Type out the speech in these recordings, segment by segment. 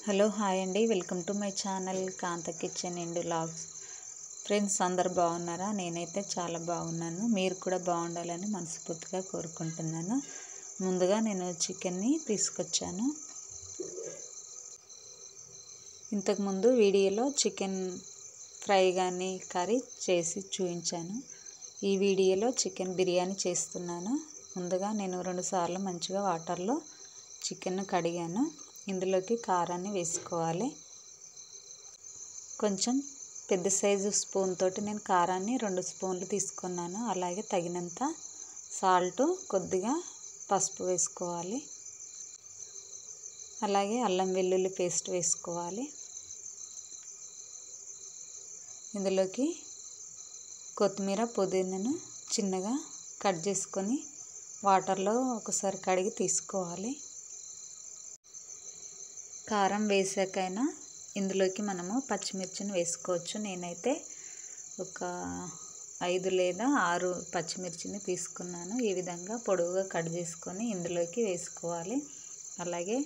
hello hi అండి welcome to my channel Kantha kitchen and logs friends అందరు బాగున్నారా నేనైతే చాలా బాగున్నాను మీరు కూడా బాగుండాలని మనస్ఫూర్తిగా కోరుకుంటున్నాను ముందుగా నేను చికెన్ని తీసుకొచ్చాను ఇంతకుముందు వీడియోలో చికెన్ ఫ్రై కానీ కర్రీ చేసి చూపించాను ఈ వీడియోలో చికెన్ బిర్యానీ చేస్తున్నాను ముందుగా నేను రెండుసార్లు మంచిగా వాటర్లో చికెన్ కడిగాను ఇందులోకి కారాన్ని వేసుకోవాలి కొంచెం పెద్ద సైజు స్పూన్ తోటి నేను కారాన్ని రెండు స్పూన్లు తీసుకున్నాను అలాగే తగినంత సాల్ట్ కొద్దిగా పసుపు వేసుకోవాలి అలాగే అల్లం వెల్లుల్లి పేస్ట్ వేసుకోవాలి ఇందులోకి కొత్తిమీర పుదీనాను చిన్నగా కట్ చేసుకొని వాటర్లో ఒకసారి కడిగి తీసుకోవాలి కారం వేసాకైనా ఇందులోకి మనము పచ్చిమిర్చిని వేసుకోవచ్చు నేనైతే ఒక ఐదు లేదా ఆరు పచ్చిమిర్చిని తీసుకున్నాను ఈ విధంగా పొడవుగా కట్ చేసుకొని ఇందులోకి వేసుకోవాలి అలాగే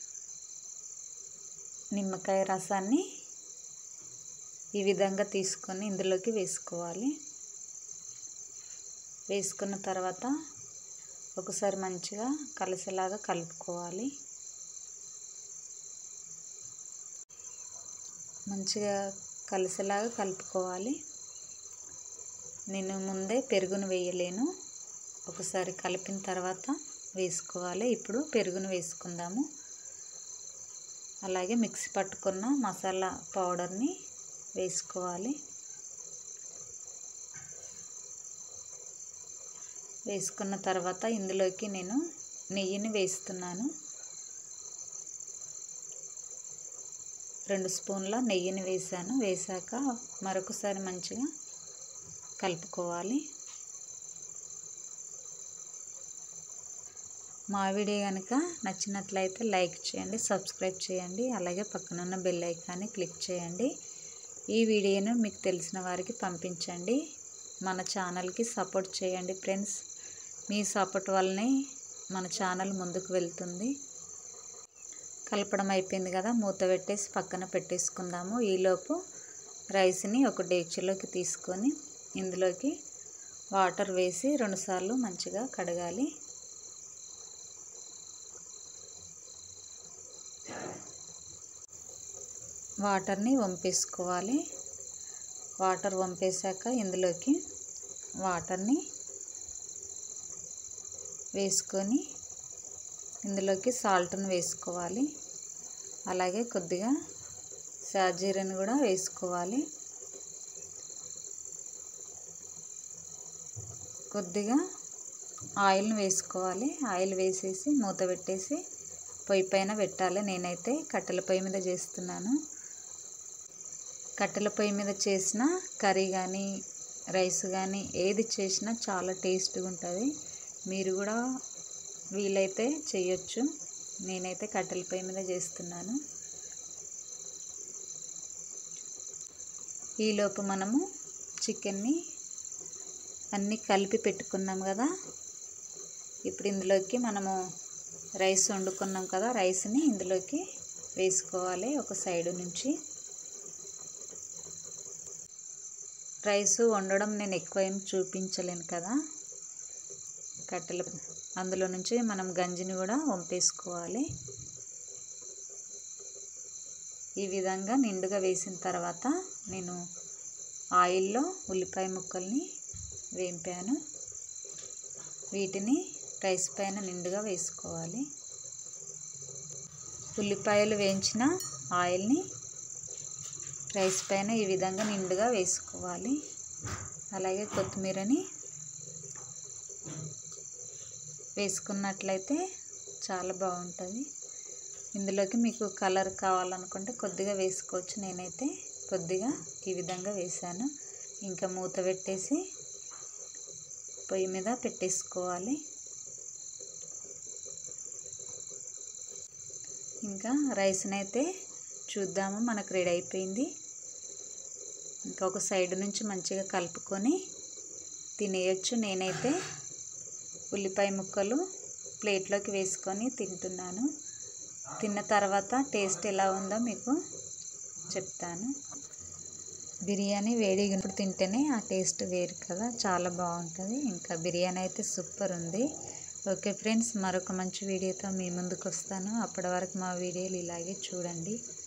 నిమ్మకాయ రసాన్ని ఈ విధంగా తీసుకొని ఇందులోకి వేసుకోవాలి వేసుకున్న తర్వాత ఒకసారి మంచిగా కలిసేలాగా కలుపుకోవాలి మంచిగా కలిసేలాగా కలుపుకోవాలి నేను ముందే పెరుగును వేయలేను ఒకసారి కలిపిన తర్వాత వేసుకోవాలి ఇప్పుడు పెరుగును వేసుకుందాము అలాగే మిక్సీ పట్టుకున్న మసాలా పౌడర్ని వేసుకోవాలి వేసుకున్న తర్వాత ఇందులోకి నేను నెయ్యిని వేస్తున్నాను రెండు స్పూన్ల నెయ్యిని వేసాను వేసాక మరొకసారి మంచిగా కలుపుకోవాలి మా వీడియో కనుక నచ్చినట్లయితే లైక్ చేయండి సబ్స్క్రైబ్ చేయండి అలాగే పక్కనున్న బెల్ ఐకాన్ని క్లిక్ చేయండి ఈ వీడియోను మీకు తెలిసిన వారికి పంపించండి మన ఛానల్కి సపోర్ట్ చేయండి ఫ్రెండ్స్ మీ సపోర్ట్ వల్లనే మన ఛానల్ ముందుకు వెళ్తుంది కలపడం అయిపోయింది కదా మూత పెట్టేసి పక్కన పెట్టేసుకుందాము ఈలోపు రైస్ని ఒక డేక్షలోకి తీసుకొని ఇందులోకి వాటర్ వేసి రెండుసార్లు మంచిగా కడగాలి వాటర్ని వంపేసుకోవాలి వాటర్ వంపేశాక ఇందులోకి వాటర్ని వేసుకొని ఇందులోకి సాల్ట్ని వేసుకోవాలి అలాగే కొద్దిగా సాజీరని కూడా వేసుకోవాలి కొద్దిగా ఆయిల్ని వేసుకోవాలి ఆయిల్ వేసేసి మూత పెట్టేసి పొయ్యి పైన పెట్టాలి నేనైతే కట్టెల పొయ్యి మీద చేస్తున్నాను కట్టెల పొయ్యి మీద చేసిన కర్రీ కానీ రైస్ కానీ ఏది చేసినా చాలా టేస్ట్గా ఉంటుంది మీరు కూడా వీలైతే చేయొచ్చు నేనైతే కట్టెల పొయ్యి మీద చేస్తున్నాను ఈలోపు మనము చికెన్ని అన్నీ కలిపి పెట్టుకున్నాం కదా ఇప్పుడు ఇందులోకి మనము రైస్ వండుకున్నాం కదా రైస్ని ఇందులోకి వేసుకోవాలి ఒక సైడు నుంచి రైస్ వండడం నేను ఎక్కువ ఏం చూపించలేను కదా కట్టెల అందులో నుంచి మనం గంజిని కూడా వంపేసుకోవాలి ఈ విధంగా నిండుగా వేసిన తర్వాత నేను ఆయిల్లో ఉల్లిపాయ ముక్కల్ని వేంపాను వీటిని రైస్ పైన నిండుగా వేసుకోవాలి ఉల్లిపాయలు వేయించిన ఆయిల్ని రైస్ పైన ఈ విధంగా నిండుగా వేసుకోవాలి అలాగే కొత్తిమీరని వేసుకున్నట్లయితే చాలా బాగుంటుంది ఇందులోకి మీకు కలర్ కావాలనుకుంటే కొద్దిగా వేసుకోవచ్చు నేనైతే కొద్దిగా ఈ విధంగా వేసాను ఇంకా మూత పెట్టేసి పొయ్యి మీద పెట్టేసుకోవాలి ఇంకా రైస్ని అయితే చూద్దాము మనకు రెడీ అయిపోయింది ఇంకా ఒక సైడ్ నుంచి మంచిగా కలుపుకొని తినేయచ్చు నేనైతే ఉల్లిపాయ ముక్కలు ప్లేట్లోకి వేసుకొని తింటున్నాను తిన్న తర్వాత టేస్ట్ ఎలా ఉందో మీకు చెప్తాను బిర్యానీ వేడిగా ఇప్పుడు తింటేనే ఆ టేస్ట్ వేరు కదా చాలా బాగుంటుంది ఇంకా బిర్యానీ అయితే సూపర్ ఉంది ఓకే ఫ్రెండ్స్ మరొక మంచి వీడియోతో మీ ముందుకు వస్తాను అప్పటి వరకు మా వీడియోలు ఇలాగే చూడండి